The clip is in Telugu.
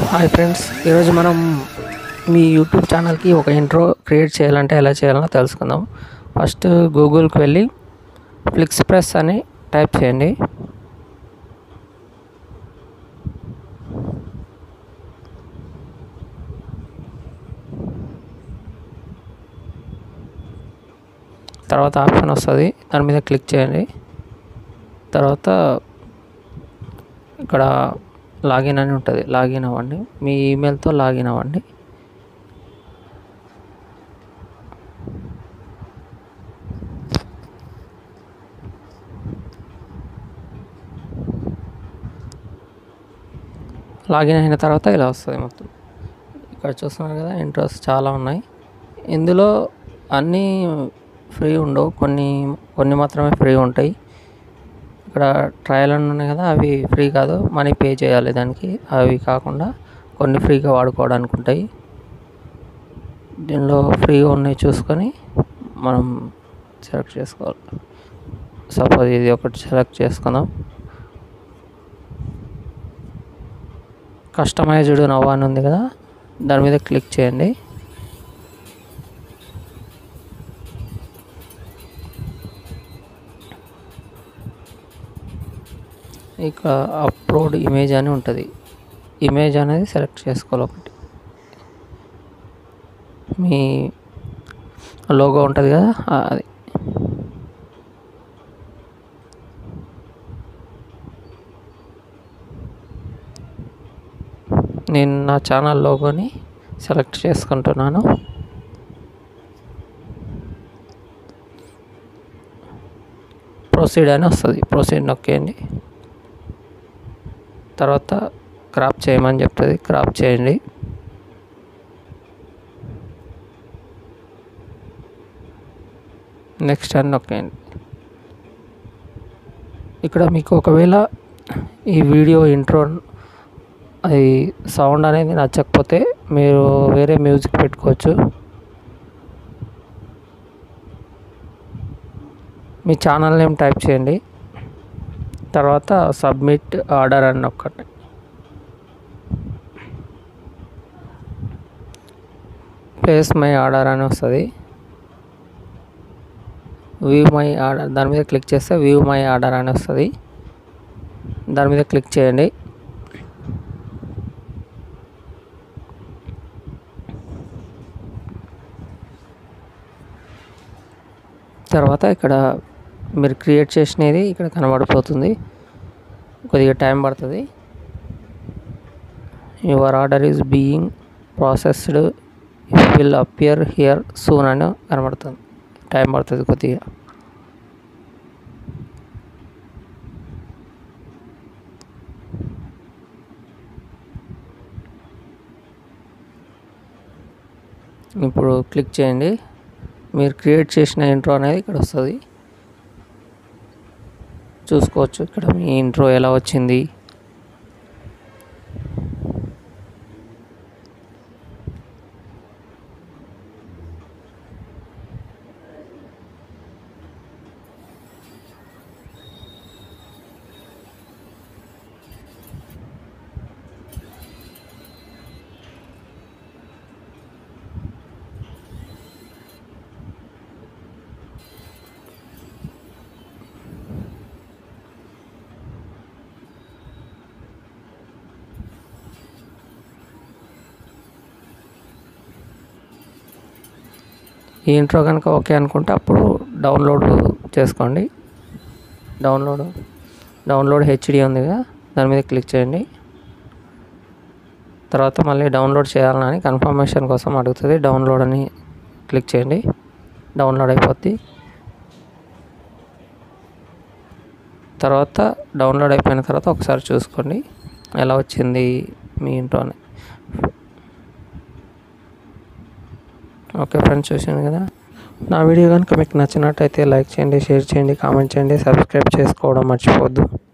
హాయ్ ఫ్రెండ్స్ ఈరోజు మనం మీ యూట్యూబ్ ఛానల్కి ఒక ఇంట్రో క్రియేట్ చేయాలంటే ఎలా చేయాలో తెలుసుకుందాం ఫస్ట్ గూగుల్కి వెళ్ళి ఫ్లిక్స్ ప్రెస్ అని టైప్ చేయండి తర్వాత ఆప్షన్ వస్తుంది దాని మీద క్లిక్ చేయండి తర్వాత ఇక్కడ లాగిన్ అని ఉంటుంది లాగిన్ అవ్వండి మీ ఈమెయిల్తో లాగిన్ అవ్వండి లాగిన్ అయిన తర్వాత ఇలా వస్తుంది మొత్తం ఇక్కడ చూస్తున్నారు కదా ఇంట్రెస్ట్ చాలా ఉన్నాయి ఇందులో అన్నీ ఫ్రీ ఉండవు కొన్ని కొన్ని మాత్రమే ఫ్రీ ఉంటాయి ఇక్కడ ట్రయల్ అని ఉన్నాయి కదా అవి ఫ్రీ కాదు మనీ పే చేయాలి దానికి అవి కాకుండా కొన్ని ఫ్రీగా వాడుకోవడానికి ఉంటాయి దీనిలో ఫ్రీగా ఉన్నాయి చూసుకొని మనం సెలెక్ట్ చేసుకోవాలి సపోజ్ ఇది ఒకటి సెలెక్ట్ చేసుకుందాం కస్టమైజ్డ్ నవ్వు అని ఉంది కదా దాని మీద క్లిక్ చేయండి ఇక అప్లోడ్ ఇమేజ్ అని ఉంటుంది ఇమేజ్ అనేది సెలెక్ట్ చేసుకోవాలి ఒకటి మీ లోగో ఉంటుంది కదా అది నేను నా ఛానల్ లోగోని సెలెక్ట్ చేసుకుంటున్నాను ప్రొసీడ్ అని వస్తుంది ప్రొసీడ్ నొక్కేయండి తర్వాత క్రాప్ చేయమని చెప్తుంది క్రాప్ చేయండి నెక్స్ట్ అని నొక్కేయండి ఇక్కడ మీకు ఒకవేళ ఈ వీడియో ఇంట్రో అది సౌండ్ అనేది నచ్చకపోతే మీరు వేరే మ్యూజిక్ పెట్టుకోవచ్చు మీ ఛానల్ నేమ్ టైప్ చేయండి తర్వాత సబ్మిట్ ఆర్డర్ అని నొక్కండి ప్లేస్ మై ఆర్డర్ అని వస్తుంది వ్యూ మై ఆర్డర్ దాని మీద క్లిక్ చేస్తే వ్యూ మై ఆర్డర్ అని వస్తుంది దాని మీద క్లిక్ చేయండి తర్వాత ఇక్కడ మీరు క్రియేట్ చేసినది ఇక్కడ కనబడిపోతుంది కొద్దిగా టైం పడుతుంది your order is being processed it will appear here soon అని కనబడుతుంది టైం పడుతుంది కొద్దిగా ఇప్పుడు క్లిక్ చేయండి మీరు క్రియేట్ చేసిన ఇంట్రో అనేది ఇక్కడ వస్తుంది చూసుకోవచ్చు ఇక్కడ మీ ఇంట్రో ఎలా వచ్చింది ఈ ఇంట్రో కనుక ఓకే అనుకుంటే అప్పుడు డౌన్లోడ్ చేసుకోండి డౌన్లోడ్ డౌన్లోడ్ హెచ్డి ఉంది కదా దాని మీద క్లిక్ చేయండి తర్వాత మళ్ళీ డౌన్లోడ్ చేయాలని కన్ఫర్మేషన్ కోసం అడుగుతుంది డౌన్లోడ్ అని క్లిక్ చేయండి డౌన్లోడ్ అయిపోద్ది తర్వాత డౌన్లోడ్ అయిపోయిన తర్వాత ఒకసారి చూసుకోండి ఎలా వచ్చింది మీ ఇంట్రో అని ఓకే ఫ్రెండ్స్ చూసాను కదా నా వీడియో కనుక మీకు నచ్చినట్టయితే లైక్ చేయండి షేర్ చేయండి కామెంట్ చేయండి సబ్స్క్రైబ్ చేసుకోవడం మర్చిపోవద్దు